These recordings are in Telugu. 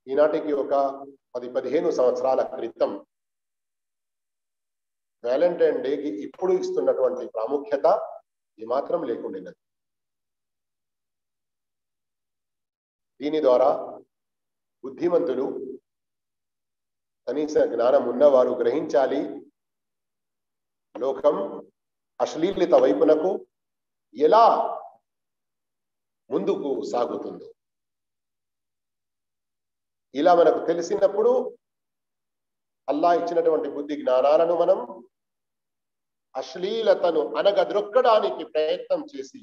ఈనాటికి ఒక పది పదిహేను సంవత్సరాల క్రితం వ్యాలంటైన్ డేకి ఇప్పుడు ఇస్తున్నటువంటి ప్రాముఖ్యత ఏమాత్రం లేకుండినది దీని ద్వారా బుద్ధిమంతులు కనీస జ్ఞానం ఉన్నవారు గ్రహించాలి లోకం అశ్లీలిత వైపునకు ఎలా ముందుకు సాగుతుందో ఇలా మనకు తెలిసినప్పుడు అల్లా ఇచ్చినటువంటి బుద్ధి జ్ఞానాలను మనం అశ్లీలతను అనగద్రొక్కడానికి ప్రయత్నం చేసి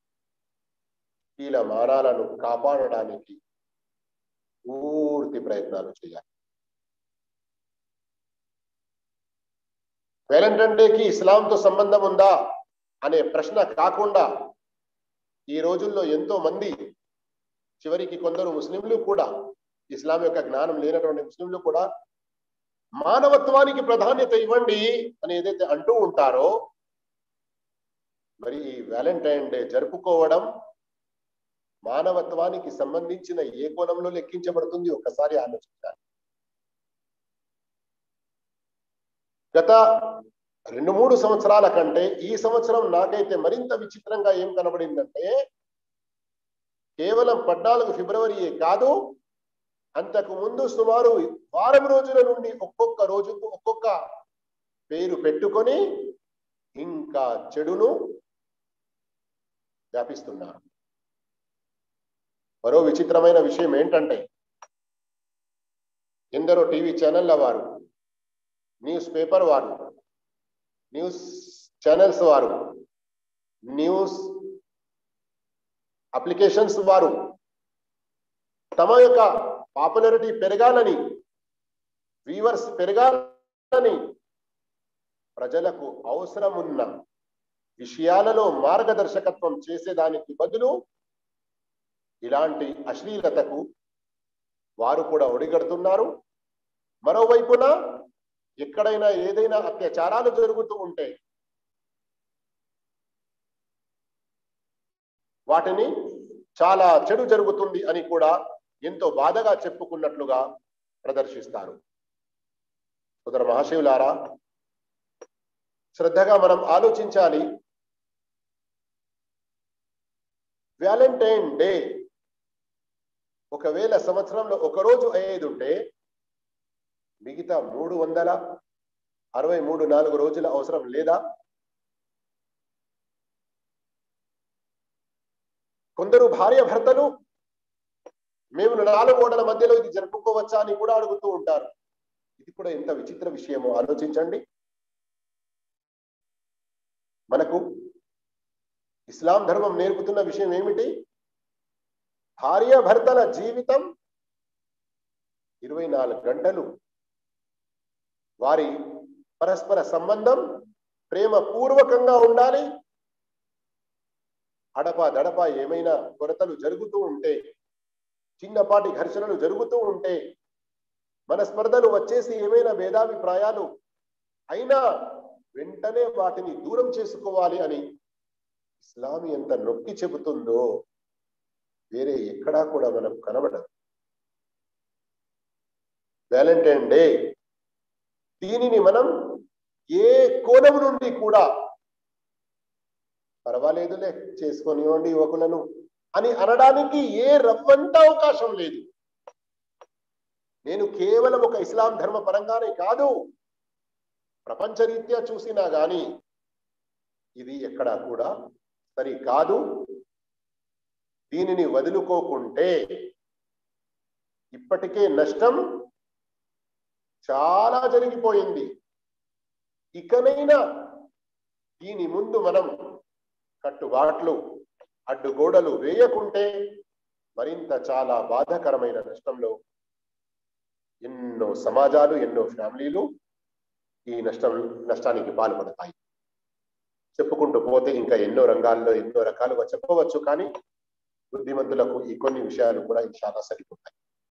శీల మానాలను కాపాడడానికి పూర్తి ప్రయత్నాలు చేయాలి వ్యాలంటైన్ డేకి ఇస్లాంతో సంబంధం ఉందా అనే ప్రశ్న కాకుండా ఈ రోజుల్లో ఎంతో మంది చివరికి కొందరు ముస్లింలు కూడా ఇస్లాం యొక్క జ్ఞానం లేనటువంటి ముస్లింలు కూడా మానవత్వానికి ప్రాధాన్యత ఇవ్వండి అని ఏదైతే అంటూ ఉంటారో మరి ఈ వ్యాలంటైన్ డే జరుపుకోవడం మానవత్వానికి సంబంధించిన ఏ కోణంలో లెక్కించబడుతుంది ఒక్కసారి ఆలోచించాలి గత రెండు మూడు సంవత్సరాల కంటే ఈ సంవత్సరం నాకైతే మరింత విచిత్రంగా ఏం కనబడిందంటే కేవలం పద్నాలుగు ఫిబ్రవరియే కాదు అంతకు ముందు సుమారు వారం రోజుల నుండి ఒక్కొక్క రోజుకు ఒక్కొక్క పేరు పెట్టుకొని ఇంకా చెడును వ్యాపిస్తున్నారు మరో విచిత్రమైన విషయం ఏంటంటే ఎందరో టీవీ ఛానళ్ల వారు న్యూస్ పేపర్ వారు న్యూస్ ఛానల్స్ వారు న్యూస్ అప్లికేషన్స్ వారు తమ యొక్క పాపులారిటీ పెరగాలని వ్యూవర్స్ పెరగాలని ప్రజలకు అవసరమున్న విషయాలలో మార్గదర్శకత్వం చేసేదానికి బదులు ఇలాంటి అశ్లీలతకు వారు కూడా ఒడిగడుతున్నారు మరోవైపున ఎక్కడైనా ఏదైనా అత్యాచారాలు జరుగుతూ ఉంటే వాటిని చాలా చెడు జరుగుతుంది అని కూడా ఎంతో బాధగా చెప్పుకున్నట్లుగా ప్రదర్శిస్తారు సుదర మహాశివులారా శ్రద్ధగా మనం ఆలోచించాలి వ్యాలంటైన్ డే ఒకవేళ సంవత్సరంలో ఒక రోజు అయ్యేది ఉంటే మిగతా మూడు వందల అరవై మూడు నాలుగు రోజుల అవసరం లేదా కొందరు భార్య భర్తలు మేము నాలుగు ఓడల మధ్యలో ఇది జరుపుకోవచ్చా అని కూడా అడుగుతూ ఉంటారు ఇది కూడా ఎంత విచిత్ర విషయమో ఆలోచించండి మనకు ఇస్లాం ధర్మం నేర్పుతున్న విషయం ఏమిటి భార్య భర్తల జీవితం ఇరవై నాలుగు గంటలు వారి పరస్పర సంబంధం ప్రేమ పూర్వకంగా ఉండాలి అడప దడప ఏమైనా కొరతలు జరుగుతూ ఉంటే చిన్నపాటి ఘర్షణలు జరుగుతూ ఉంటే మన స్పర్ధలు వచ్చేసి ఏమైనా భేదాభిప్రాయాలు అయినా వెంటనే వాటిని దూరం చేసుకోవాలి అని ఇస్లాం ఎంత నొక్కి చెబుతుందో వేరే ఎక్కడా కూడా మనం కనబడదు వ్యాలంటైన్ డే దీనిని మనం ఏ కోణం నుండి కూడా పర్వాలేదులే చేసుకొనివ్వండి యువకులను అని అనడానికి ఏ రవ్వంత అవకాశం లేదు నేను కేవలం ఒక ఇస్లాం ధర్మ పరంగానే కాదు ప్రపంచరీత్యా చూసినా గాని ఇది ఎక్కడా కూడా సరి కాదు దీనిని వదులుకోకుంటే ఇప్పటికే నష్టం చాలా జరిగిపోయింది ఇకనైనా దీని ముందు మనం కట్టుబాట్లు అడ్డుగోడలు వేయకుంటే మరింత చాలా బాధాకరమైన నష్టంలో ఎన్నో సమాజాలు ఎన్నో ఫ్యామిలీలు ఈ నష్టం నష్టానికి పాల్పడతాయి చెప్పుకుంటూ పోతే ఇంకా ఎన్నో రంగాల్లో ఎన్నో రకాలుగా చెప్పవచ్చు కానీ బుద్ధిమంతులకు ఈ కొన్ని విషయాలు కూడా చాలా సరిపోతాయి